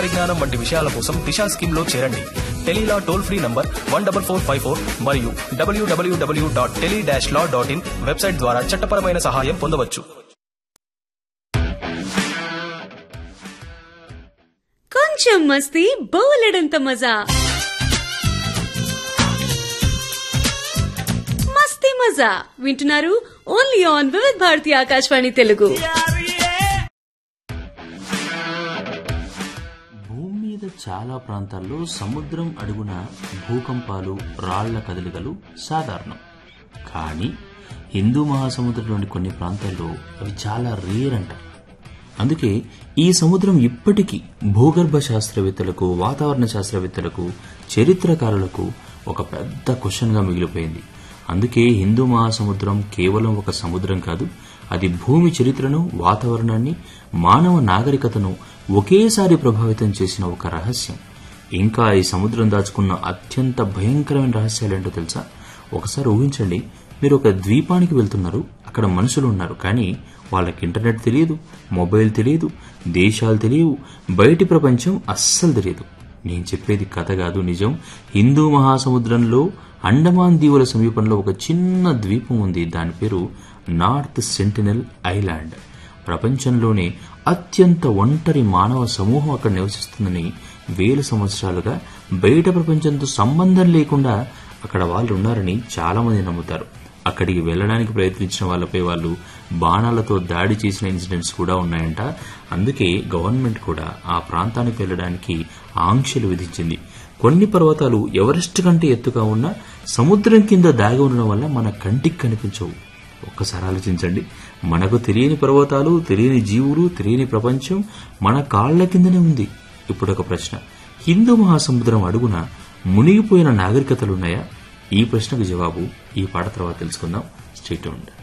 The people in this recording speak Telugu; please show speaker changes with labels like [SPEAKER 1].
[SPEAKER 1] పరిజ్ఞానం వంటి విషయాల కోసం దిశా స్కీమ్ లో చేరండి Tele Law toll free number one double four five four మరియు W W W dot tele dash law dot in website ద్వారా చట్టపరమైన సహాయం పొందవచ్చు
[SPEAKER 2] కొంచెం మస్తీ బోలెడంత మజా మస్తీ మజా వింటున్నారు ఓన్లీ ఆన్ వివిధ్ భారతి ఆకాశవాణి తెలుగు
[SPEAKER 3] భూమి మీద చాలా ప్రాంతాల్లో సముద్రం అడుగున భూకంపాలు రాళ్ల కదలికలు సాధారణం కానీ హిందూ మహాసముద్రంలోని కొన్ని ప్రాంతాల్లో అవి చాలా రేర్ అంట అందుకే ఈ సముద్రం ఇప్పటికీ భూగర్భ శాస్త్రవేత్తలకు వాతావరణ శాస్త్రవేత్తలకు చరిత్రకారులకు ఒక పెద్ద క్వశ్చన్గా మిగిలిపోయింది అందుకే హిందూ మహాసముద్రం కేవలం ఒక సముద్రం కాదు అది భూమి చరిత్రను వాతావరణాన్ని మానవ నాగరికతను ఒకేసారి ప్రభావితం చేసిన ఒక రహస్యం ఇంకా ఈ సముద్రం దాచుకున్న అత్యంత భయంకరమైన రహస్యాలేంటో తెలుసా ఒకసారి ఊహించండి మీరు ఒక ద్వీపానికి వెళ్తున్నారు అక్కడ మనుషులు ఉన్నారు కానీ వాళ్ళకి ఇంటర్నెట్ తెలియదు మొబైల్ తెలియదు దేశాలు తెలియవు బయటి ప్రపంచం అస్సలు తెలియదు నేను చెప్పేది కథ కాదు నిజం హిందూ మహాసముద్రంలో అండమాన్ దీవుల సమీపంలో ఒక చిన్న ద్వీపం ఉంది దాని పేరు నార్త్ సెంటినల్ ఐలాండ్ ప్రపంచంలోనే అత్యంత ఒంటరి మానవ సమూహం అక్కడ నివసిస్తుందని వేల సంవత్సరాలుగా బయట ప్రపంచంతో సంబంధం లేకుండా అక్కడ వాళ్ళు ఉన్నారని చాలా మంది నమ్ముతారు అక్కడికి వెళ్ళడానికి ప్రయత్నించిన వాళ్ళపై వాళ్ళు బాణాలతో దాడి చేసిన ఇన్సిడెంట్స్ కూడా ఉన్నాయంట అందుకే గవర్నమెంట్ కూడా ఆ ప్రాంతానికి వెళ్ళడానికి ఆంక్షలు విధించింది కొన్ని పర్వతాలు ఎవరెస్ట్ కంటే ఎత్తుగా ఉన్న సముద్రం కింద దాగి ఉండడం వల్ల మన కంటికి కనిపించవు ఒక్కసారి ఆలోచించండి మనకు తెలియని పర్వతాలు తెలియని జీవులు తెలియని ప్రపంచం మన కాళ్ల కిందనే ఉంది ఇప్పుడు ఒక ప్రశ్న హిందూ మహాసముద్రం అడుగున మునిగిపోయిన నాగరికతలున్నాయా ఈ ప్రశ్నకు జవాబు ఈ పాట తర్వాత తెలుసుకుందాం స్టేట్ ఉండండి